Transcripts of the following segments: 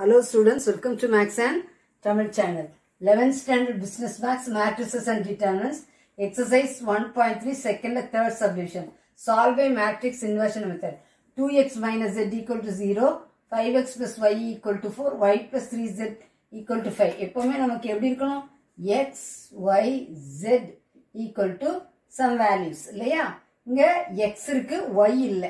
Hello students, welcome to Max and Tamil channel. 11th standard business maths, matrices and determinants. Exercise 1.3 second and third subdivision. Solve by matrix inversion method. 2x minus z equal to 0, 5x plus y equal to 4, y plus 3z equal to 5. எப்பவுமே நமக்கு எப்படி இருக்கணும் x, y, z equal to some values இல்லையா இங்க x இருக்கு y இல்லை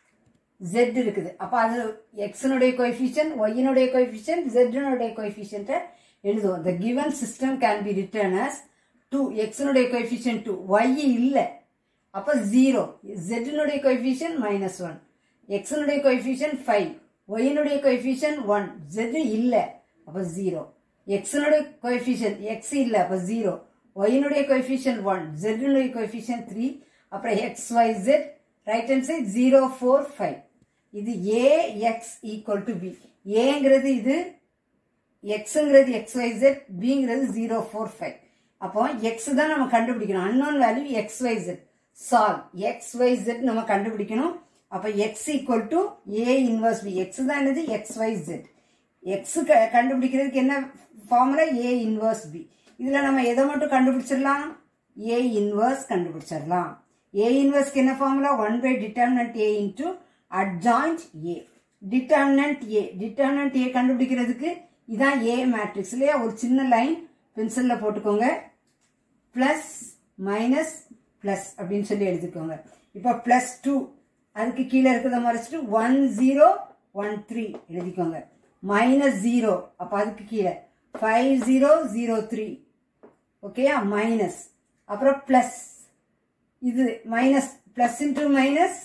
z இருக்குது அப்ப அது எக்ஸனுடைய கோஎஃபிஷியன்ட் ஒய்னுடைய கோஎஃபிஷியன்ட் ஜெட்னுடைய கோஎஃபிஷியன்ட் எழுதுவோம் the given system can be written as 2 எக்ஸனுடைய கோஎஃபிஷியன்ட் 2 y இல்ல அப்ப 0 ஜெட்னுடைய கோஎஃபிஷியன்ட் மைனஸ் ஒன் எக்ஸனுடைய கோஎஃபிஷியன்ட் ஃபைவ் ஒய்னுடைய கோஎஃபிஷியன்ட் ஒன் ஜெட் இல்ல அப்ப 0 எக்ஸனுடைய கோஎஃபிஷியன்ட் எக்ஸ் இல்ல அப்ப 0 ஒய்னுடைய கோஎஃபிஷியன்ட் ஒன் ஜெட்னுடைய கோஎஃபிஷியன்ட் த்ரீ அப்புறம் x y z right hand side zero four five இது A x equal to B ஏங்கிறது இது எக்ஸுங்கிறது எக்ஸ் ஒய் ஜெட் பிங்கிறது ஜீரோ ஃபோர் ஃபைவ் அப்போ எக்ஸ் தான் நம்ம கண்டுபிடிக்கணும் unknown value x y z solve x y z நம்ம கண்டுபிடிக்கணும் அப்போ x equal to A inverse B x தான் என்னது எக்ஸ் ஒய் ஜெட் எக்ஸ் கண்டுபிடிக்கிறதுக்கு என்ன ஃபார்முலா ஏ இன்வர்ஸ் பி இதில் நம்ம எதை மட்டும் கண்டுபிடிச்சிடலாம் ஏ இன்வர்ஸ் கண்டுபிடிச்சிடலாம் ஏ இன்வர்ஸ்க்கு என்ன formula one by determinant A into adjoint A determinant A determinant A கண்டுபிடிக்கிறதுக்கு இதான் ஏ மேட்ரிக்ஸ் இல்லையா ஒரு சின்ன லைன் பென்சிலில் போட்டுக்கோங்க ப்ளஸ் மைனஸ் ப்ளஸ் அப்படின்னு சொல்லி எழுதிக்கோங்க இப்போ ப்ளஸ் டூ அதுக்கு கீழே இருக்கிறத மறைச்சிட்டு ஒன் ஜீரோ ஒன் த்ரீ எழுதிக்கோங்க மைனஸ் ஜீரோ அப்போ அதுக்கு கீழே ஃபைவ் ஜீரோ ஜீரோ த்ரீ ஓகேயா மைனஸ் அப்புறம் ப்ளஸ் இது minus plus into minus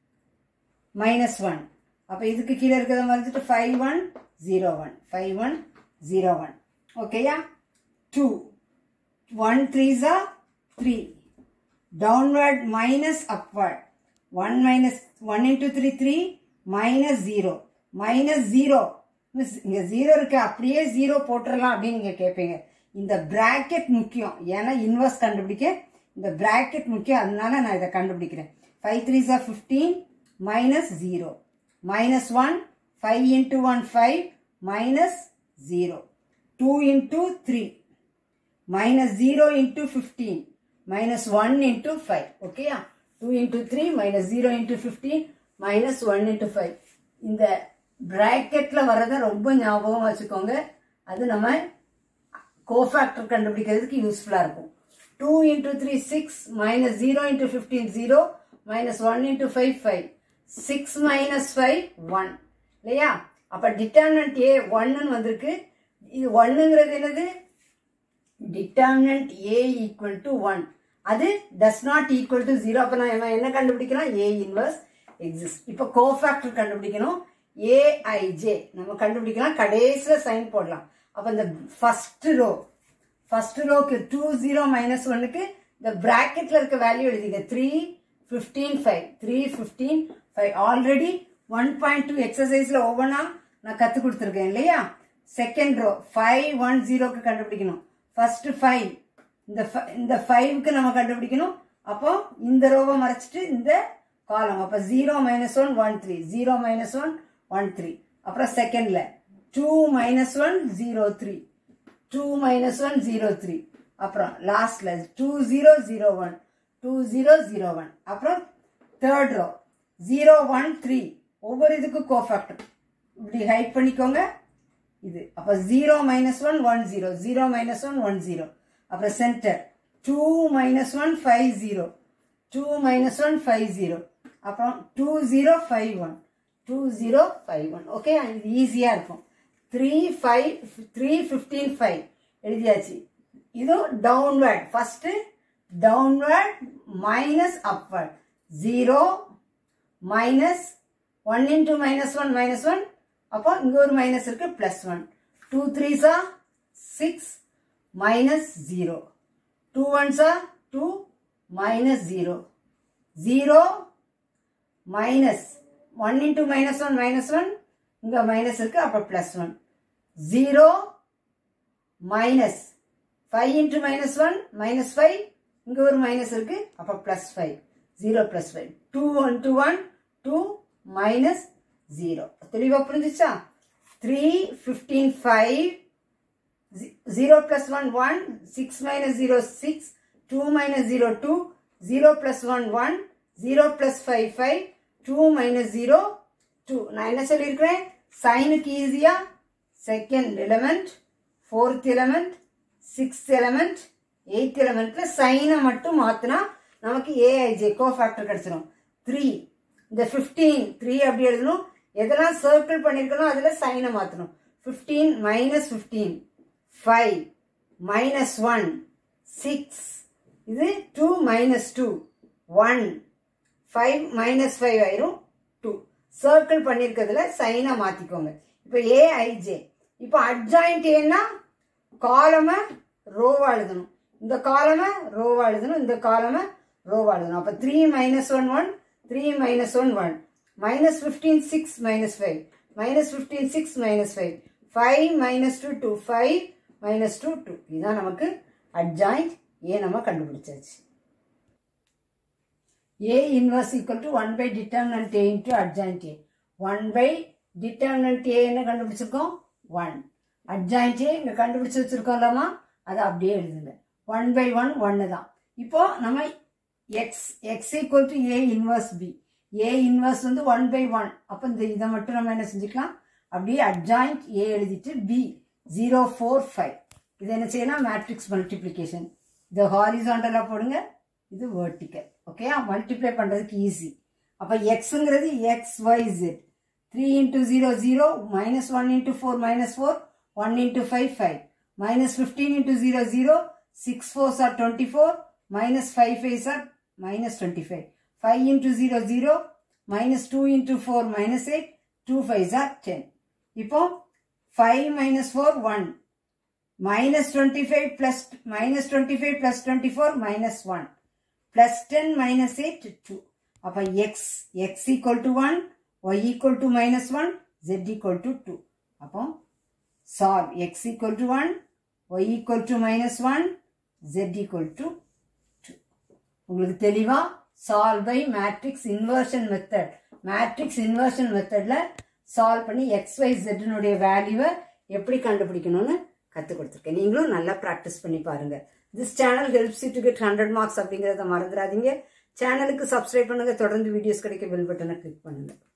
minus one அப்போ இதுக்கு கீழே இருக்கிறத மறைச்சிட்டு five one zero one five one zero one ஓகேயா டூ ஒன் த்ரீஸா three downward minus upward one minus one into three three minus zero minus zero miss இங்கே zero இருக்கு அப்படியே ஜீரோ போட்டுடலாம் அப்படின்னு நீங்கள் கேட்பீங்க இந்த பிராக்கெட் முக்கியம் ஏன்னா இன்வெர்ஸ் கண்டுபிடிக்க இந்த பிராக்கெட் முக்கியம் அதனால நான் இதை கண்டுபிடிக்கிறேன் ஃபைவ் த்ரீ சார் fifteen minus zero minus one five into one five minus zero two into three minus zero into fifteen minus one into five ஓகேயா two into three minus zero into fifteen minus one into five இந்த ப்ராக்கெட்டில் வர்றதை ரொம்ப ஞாபகம் வச்சுக்கோங்க அது நம்ம cofactor கண்டுபிடிக்கிறதுக்கு யூஸ்ஃபுல்லாக இருக்கும் two into three six minus zero into fifteen zero minus one into five five six minus five one இல்லையா அப்போ டிட்டர்மினன்ட் ஏ ஒன்னு வந்திருக்கு இது ஒன்னுங்கிறது என்னது determinant A equal to one அது does not equal to zero அப்போ நான் என்ன கண்டுபிடிக்கலாம் ஏ இன்வர்ஸ் எக்ஸிஸ்ட் இப்போ கோஃபேக்டர் கண்டுபிடிக்கணும் ஏஐஜே நம்ம கண்டுபிடிக்கலாம் கடைசியில் சைன் போடலாம் அப்போ இந்த ஃபர்ஸ்ட் ரோ ஃபர்ஸ்ட் ரோக்கு டூ ஜீரோ மைனஸ் ஒன்னுக்கு இந்த பிராக்கெட்ல இருக்க வேல்யூ எழுதிங்க three fifteen five three fifteen five already one point two எக்ஸசைஸ்ல ஒவ்வொன்றா நான் கற்றுக் கொடுத்துருக்கேன் இல்லையா செகண்ட் ரோ ஃபைவ் ஒன் ஜீரோக்கு கண்டுபிடிக்கணும் ஃபர்ஸ்ட் ஃபைவ் இந்த இந்த ஃபைவ்க்கு நம்ம கண்டுபிடிக்கணும் அப்போ இந்த ரோவை மறைச்சிட்டு இந்த காலம் அப்போ zero minus one one three zero minus one one three அப்புறம் செகண்ட்ல two minus one zero three two minus one zero three அப்புறம் லாஸ்ட்ல two zero zero one two zero zero one அப்புறம் third row zero one three ஒவ்வொரு இதுக்கும் cofactor இப்படி hide பண்ணிக்கோங்க இது அப்போ zero minus one one zero zero minus one one zero அப்புறம் centre two minus one five zero two minus one five zero அப்புறம் two zero five one two zero five one okay இது ஈஸியாக இருக்கும் three five three fifteen five எழுதியாச்சு இதுவும் downward first downward minus upward zero minus one into minus one minus one அப்போ இங்கே ஒரு minus இருக்கு ப்ளஸ் ஒன் டூ த்ரீஸா சிக்ஸ் மைனஸ் ஜீரோ டூ ஒன்ஸா two minus zero zero minus one into minus one minus one இங்கே minus இருக்கு அப்போ plus one zero minus five into minus one minus five இங்கே ஒரு மைனஸ் இருக்கு அப்போ plus five zero plus five two one two one two minus zero தெளிவாக புரிஞ்சிச்சா three fifteen five zero plus one one six minus zero six two minus zero two zero plus one one zero plus five five two minus zero two நான் என்ன சொல்லியிருக்கிறேன் சைனுக்கு ஈஸியா second element fourth element sixth element eighth எலமெண்ட்ல சைனை மட்டும் மாத்தினா நமக்கு ஏஐஜே கோ ஃபேக்டர் கிடைச்சிடும் த்ரீ இந்த ஃபிஃப்டீன் த்ரீ அப்படி எழுதணும் எதெல்லாம் சர்க்கிள் பண்ணியிருக்கணும் அதில் சைனை மாற்றணும் fifteen minus fifteen five minus one six இது two minus two one five minus five ஆயிரும் டூ சர்க்கிள் பண்ணியிருக்கிறதுல சைனை மாற்றிக்கோங்க இப்போ ஏஐஜே இப்போ அட்ஜாயிண்ட் ஏன்னா காலமை ரோவா எழுதணும் இந்த காலமை ரோவா எழுதணும் இந்த காலமை ரோவா எழுதணும் அப்போ three minus one one three minus one one minus fifteen six minus five minus fifteen six minus five five minus two two five minus two two இதுதான் நமக்கு அட்ஜாயிண்ட் ஏ நம்ம கண்டுபிடிச்சாச்சு A inverse equal to one by determinant A into adjoint A one by determinant A என்ன கண்டுபிடிச்சிருக்கோம் one adjoint A இங்கே கண்டுபிடிச்சு வச்சிருக்கோம்லாமா அதை அப்படியே எழுதுங்க ஒன் பை ஒன் ஒன்று தான் இப்போ நம்ம x x equal to A inverse B A inverse வந்து ஒன் பை ஒன் அப்போ இந்த இதை மட்டும் நம்ம என்ன செஞ்சுக்கலாம் அப்படியே அட்ஜாயிண்ட் ஏ எழுதிட்டு பி ஜீரோ ஃபோர் ஃபைவ் இது என்ன செய்யலாம் மேட்ரிக்ஸ் மல்டிப்ளிகேஷன் இது ஹாரிசாண்டலாக போடுங்க இது வேர்ட்டிக்கல் ஓகேயா மல்டிப்ளை பண்ணுறதுக்கு ஈஸி அப்போ எக்ஸுங்கிறது x y z three into zero zero minus one into four minus four one into five five minus fifteen into zero zero six fours are twenty four minus five fives are minus 25. 5 into 0, 0. Minus 2 into 4, minus 8. 2 5s are 10. இப்போ 5 minus 4, 1. Minus 25 plus, minus 25 plus 24, minus 1. Plus 10 minus 8, 2. அப்ப x, x equal to 1, y equal to minus 1, z equal to 2. அப்போ solve x equal to 1, y equal to minus 1, z equal to உங்களுக்கு தெளிவா solve by matrix inversion method matrix inversion மெத்தட்ல solve பண்ணி x y ஜெட்னுடைய வேல்யூவை எப்படி கண்டுபிடிக்கணும்னு கற்றுக் கொடுத்துருக்கேன் நீங்களும் நல்லா ப்ராக்டிஸ் பண்ணி பாருங்க this channel helps to get hundred marks அப்படிங்கிறத மறந்துடாதீங்க சேனலுக்கு சப்ஸ்கிரைப் பண்ணுங்க தொடர்ந்து வீடியோஸ் கிடைக்க பெல் பட்டனை கிளிக் பண்ணுங்க